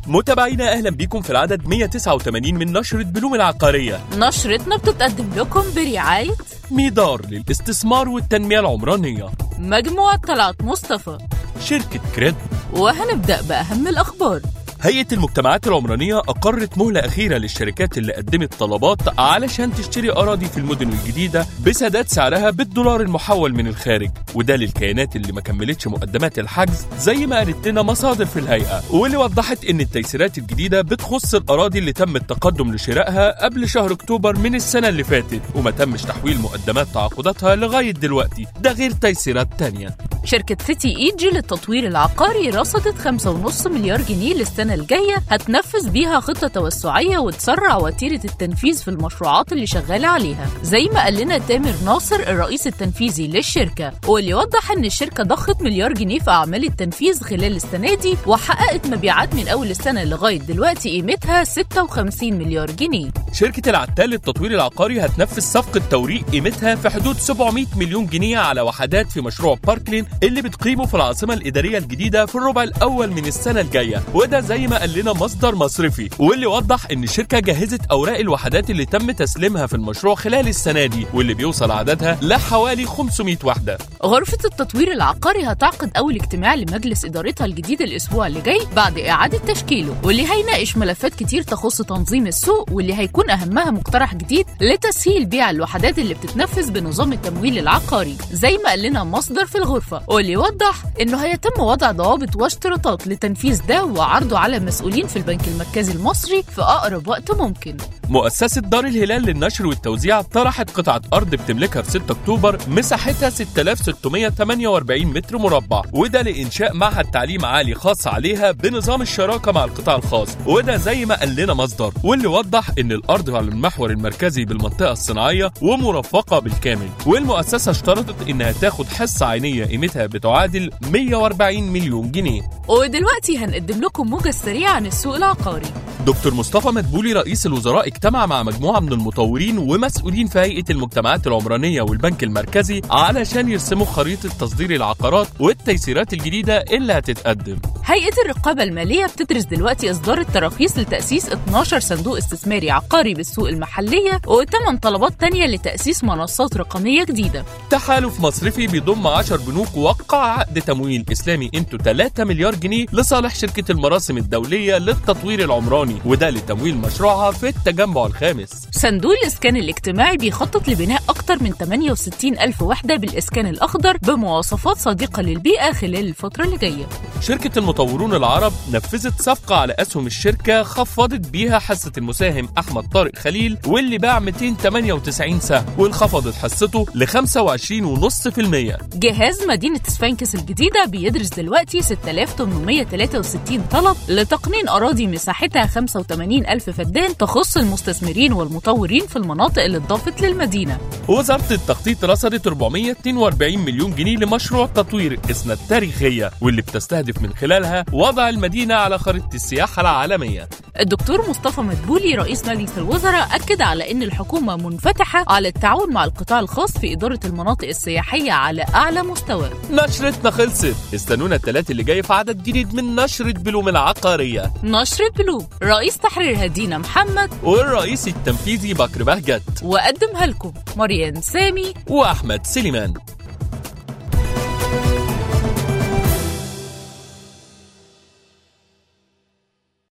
متابعينا اهلا بيكم في العدد 189 من نشرة بلوم العقارية نشرتنا بتتقدم لكم برعاية ميدار للاستثمار والتنمية العمرانية مجموعة طلعت مصطفى شركة كريد وهنبدأ بأهم الأخبار هيئة المجتمعات العمرانية أقرت مهلة أخيرة للشركات اللي قدمت طلبات علشان تشتري أراضي في المدن الجديدة بسداد سعرها بالدولار المحول من الخارج وده للكيانات اللي ما كملتش مقدمات الحجز زي ما قالت لنا مصادر في الهيئة واللي وضحت إن التيسيرات الجديدة بتخص الأراضي اللي تم التقدم لشرائها قبل شهر أكتوبر من السنة اللي فاتت وما تمش تحويل مقدمات تعاقداتها لغاية دلوقتي ده غير تيسيرات تانية شركة سيتي ايجي للتطوير العقاري رصدت 5.5 مليار جنيه للسنة الجاية هتنفذ بيها خطة توسعية وتسرع وتيرة التنفيذ في المشروعات اللي شغالة عليها زي ما قال لنا تامر ناصر الرئيس التنفيذي للشركة واللي وضح ان الشركة ضخت مليار جنيه في اعمال التنفيذ خلال السنة دي وحققت مبيعات من اول السنة لغاية دلوقتي قيمتها 56 مليار جنيه شركة العتال للتطوير العقاري هتنفذ صفقة توريق قيمتها في حدود 700 مليون جنيه على وحدات في مشروع باركلين اللي بتقيمه في العاصمة الإدارية الجديدة في الربع الأول من السنة الجاية وده زي ما قال لنا مصدر مصرفي واللي وضح إن الشركة جهزت أوراق الوحدات اللي تم تسليمها في المشروع خلال السنة دي واللي بيوصل عددها لحوالي 500 وحدة غرفة التطوير العقاري هتعقد أول اجتماع لمجلس إدارتها الجديد الأسبوع اللي جاي بعد إعادة تشكيله واللي هيناقش ملفات كتير تخص تنظيم السوق واللي هيكون أهمها مقترح جديد لتسهيل بيع الوحدات اللي بتتنفذ بنظام التمويل العقاري زي ما قال لنا مصدر في الغرفة واللي يوضح إنه هيتم وضع ضوابط واشتراطات لتنفيذ ده وعرضه على مسؤولين في البنك المركزي المصري في أقرب وقت ممكن مؤسسة دار الهلال للنشر والتوزيع طرحت قطعة أرض بتملكها في 6 أكتوبر مساحتها 6648 متر مربع وده لإنشاء معهد تعليم عالي خاص عليها بنظام الشراكة مع القطاع الخاص وده زي ما قال لنا مصدر واللي وضح إن الأرض على المحور المركزي بالمنطقة الصناعية ومرفقة بالكامل والمؤسسة اشترطت إنها تاخد حصة عينية قيمتها بتعادل 140 مليون جنيه ودلوقتي هنقدم لكم موجز سريع عن السوق العقاري دكتور مصطفى مدبولي رئيس الوزراء اجتمع مع مجموعة من المطورين ومسؤولين في هيئة المجتمعات العمرانية والبنك المركزي علشان يرسموا خريطة تصدير العقارات والتيسيرات الجديدة اللي هتتقدم هيئة الرقابة المالية بتدرس دلوقتي إصدار التراخيص لتأسيس 12 صندوق استثماري عقاري بالسوق المحلية وثمان طلبات تانية لتأسيس منصات رقمية جديدة تحالف مصرفي بيضم 10 بنوك وقع عقد تمويل إسلامي قيمته 3 مليار جنيه لصالح شركة المراسم الدولية للتطوير العمراني وده لتمويل مشروعها في التجمع الخامس صندوق الإسكان الاجتماعي بيخطط لبناء أكثر من 68 ألف وحدة بالإسكان الأخضر بمواصفات صديقة للبيئة خلال الفترة اللي جاية شركة المطورون العرب نفذت صفقة على أسهم الشركة خفضت بيها حصة المساهم أحمد طارق خليل واللي باع 298 سهم وانخفضت حصته ل 25.5% جهاز مدينة سفنكس الجديدة بيدرس دلوقتي 6863 طلب لتقنين أراضي مساحتها 85 ألف فدان تخص المستثمرين والمطورين في المناطق اللي اتضافت للمدينة وزارة التخطيط رصدت 442 مليون جنيه لمشروع تطوير إسنا التاريخية واللي بتستهدف من خلالها وضع المدينة على خريطة السياحة العالمية الدكتور مصطفى مدبولي رئيس مجلس الوزراء أكد على أن الحكومة منفتحة على التعاون مع القطاع الخاص في إدارة المناطق السياحية على أعلى مستوى نشرتنا خلصت استنونا الثلاث اللي جاي في عدد جديد من نشرة بلوم العقارية نشرة بلوم رئيس تحرير هدينا محمد والرئيس التنفيذي بكر بهجت وقدمها لكم مريان سامي وأحمد سليمان